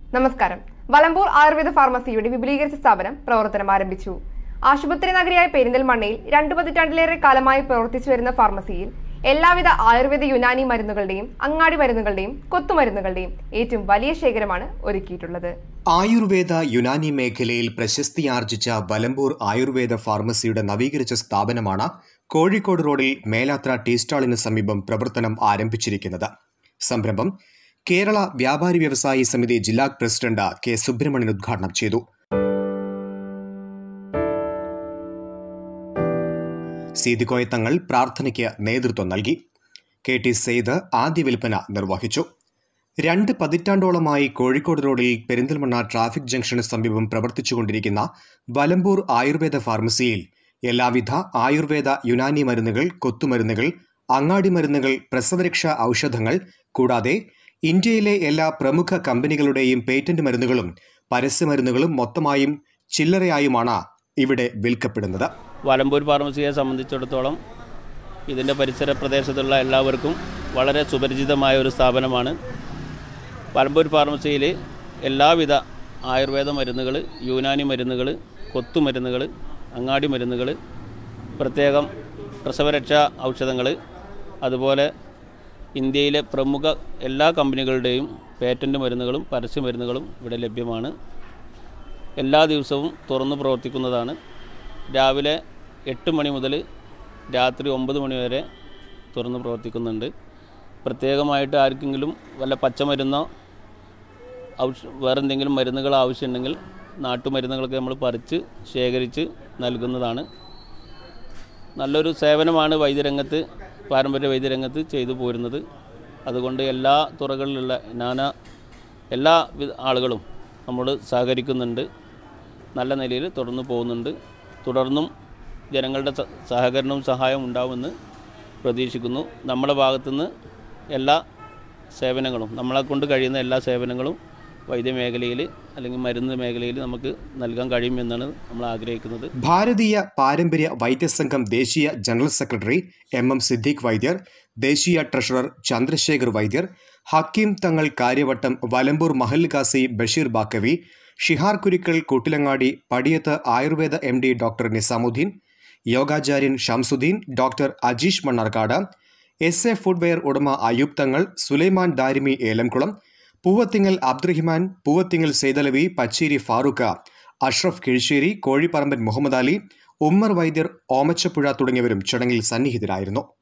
നമസ്കാരം വലമ്പൂർ ആയുർവേദ ഫാർമസിയുടെ വിപുലീകരിച്ച സ്ഥാപനം പ്രവർത്തനം ആരംഭിച്ചു ആശുപത്രി നഗരിയായ പെരിന്തൽമണ്ണയിൽ രണ്ടു പതിറ്റാണ്ടിലേറെ കാലമായി പ്രവർത്തിച്ചു വരുന്ന ഫാർമസിയിൽ എല്ലാവിധ ആയുർവേദ യുനാനി മരുന്നുകളുടെയും അങ്ങാടി മരുന്നുകളുടെയും കൊത്തുമരുന്നുകളുടെയും ഏറ്റവും വലിയ ശേഖരമാണ് ഒരുക്കിയിട്ടുള്ളത് ആയുർവേദ യുനാനി മേഖലയിൽ പ്രശസ്തിയാർജിച്ച വലമ്പൂർ ആയുർവേദ ഫാർമസിയുടെ നവീകരിച്ച സ്ഥാപനമാണ് കോഴിക്കോട് റോഡിൽ മേലാത്ര ടീ സ്റ്റാളിന് സമീപം പ്രവർത്തനം ആരംഭിച്ചിരിക്കുന്നത് സംരംഭം കേരള വ്യാപാരി വ്യവസായി സമിതി ജില്ലാ പ്രസിഡന്റ് കെ സുബ്രഹ്മണ്യൻ ഉദ്ഘാടനം ചെയ്തു സീതിക്കോയ തങ്ങൾ പ്രാർത്ഥനയ്ക്ക് നേതൃത്വം നൽകി കെ ടി സെയ്ദ് ആദ്യ വിൽപ്പന നിർവഹിച്ചു രണ്ട് പതിറ്റാണ്ടോളമായി കോഴിക്കോട് റോഡിൽ പെരിന്തൽമണ്ണ ട്രാഫിക് ജംഗ്ഷന് സമീപം പ്രവർത്തിച്ചുകൊണ്ടിരിക്കുന്ന വലമ്പൂർ ആയുർവേദ ഫാർമസിയിൽ എല്ലാവിധ ആയുർവേദ യുനാനി മരുന്നുകൾ കൊത്തുമരുന്നുകൾ അങ്ങാടി മരുന്നുകൾ പ്രസവരക്ഷാ ഔഷധങ്ങൾ കൂടാതെ ഇന്ത്യയിലെ എല്ലാ പ്രമുഖ കമ്പനികളുടെയും പേറ്റന്റ് മരുന്നുകളും പരസ്യമരുന്നുകളും മൊത്തമായും ചില്ലറയായുമാണ് ഇവിടെ വിൽക്കപ്പെടുന്നത് വലമ്പൂർ ഫാർമസിയെ സംബന്ധിച്ചിടത്തോളം ഇതിൻ്റെ പരിസര പ്രദേശത്തുള്ള എല്ലാവർക്കും വളരെ സുപരിചിതമായ ഒരു സ്ഥാപനമാണ് വലമ്പൂർ ഫാർമസിയിൽ എല്ലാവിധ ആയുർവേദ മരുന്നുകൾ യൂനാനി മരുന്നുകൾ കൊത്തുമരുന്നുകൾ അങ്ങാടി മരുന്നുകൾ പ്രത്യേകം പ്രസവരക്ഷാ ഔഷധങ്ങൾ അതുപോലെ ഇന്ത്യയിലെ പ്രമുഖ എല്ലാ കമ്പനികളുടെയും പേറ്റൻ്റ് മരുന്നുകളും പരസ്യ മരുന്നുകളും ഇവിടെ ലഭ്യമാണ് എല്ലാ ദിവസവും തുറന്നു പ്രവർത്തിക്കുന്നതാണ് രാവിലെ എട്ട് മണി മുതൽ രാത്രി ഒമ്പത് മണി വരെ തുറന്ന് പ്രവർത്തിക്കുന്നുണ്ട് പ്രത്യേകമായിട്ട് ആർക്കെങ്കിലും വല്ല പച്ചമരുന്നോ ഔഷ വേറെ എന്തെങ്കിലും മരുന്നുകൾ ആവശ്യമുണ്ടെങ്കിൽ നാട്ടുമരുന്നുകളൊക്കെ നമ്മൾ പറിച്ച് ശേഖരിച്ച് നൽകുന്നതാണ് നല്ലൊരു സേവനമാണ് വൈദ്യരംഗത്ത് പാരമ്പര്യ വൈദ്യരംഗത്ത് ചെയ്തു പോരുന്നത് അതുകൊണ്ട് എല്ലാ തുറകളിലുള്ള നാനാ എല്ലാ വിധ ആളുകളും നമ്മോട് സഹകരിക്കുന്നുണ്ട് നല്ല നിലയിൽ തുടർന്ന് പോകുന്നുണ്ട് തുടർന്നും ജനങ്ങളുടെ സ- സഹകരണവും സഹായവും ഉണ്ടാവുമെന്ന് പ്രതീക്ഷിക്കുന്നു നമ്മുടെ ഭാഗത്തുനിന്ന് എല്ലാ സേവനങ്ങളും നമ്മളെ കൊണ്ട് കഴിയുന്ന എല്ലാ സേവനങ്ങളും വൈദ്യമേഖലയിൽ അല്ലെങ്കിൽ മരുന്ന് മേഖലയിൽ നമുക്ക് നൽകാൻ കഴിയുമെന്നാണ് നമ്മൾ ആഗ്രഹിക്കുന്നത് ഭാരതീയ പാരമ്പര്യ വൈദ്യസംഘം ദേശീയ general secretary M M Siddique Vaidyar ദേശീയ ട്രഷറർ ചന്ദ്രശേഖർ വൈദ്യർ ഹക്കീം തങ്ങൾ കാര്യവട്ടം വലമ്പൂർ മഹൽ ഖാസി Basheer Baqavi Shihar Kurikkal Koottilangadi Padiyath Ayurveda M D doctor Nizamuddin യോഗാചാര്യൻ Shamsuddin doctor Ajeesh Mannarkkad S A footwear ഉടമ അയൂബ് തങ്ങൾ സുലൈമാൻ ദാരിമി ഏലംകുളം പൂവത്തിങ്ങൽ അബ്ദുറഹിമാൻ പൂവത്തിങ്ങൽ സെയ്തലവി പച്ചേരി ഫാറൂഖ് അഷ്റഫ് കിഴിശ്ശേരി കോഴിപ്പറമ്പൻ മുഹമ്മദ് അലി ഉമ്മർ വൈദ്യർ ഓമച്ചപ്പുഴ തുടങ്ങിയവരും ചടങ്ങിൽ സന്നിഹിതരായിരുന്നു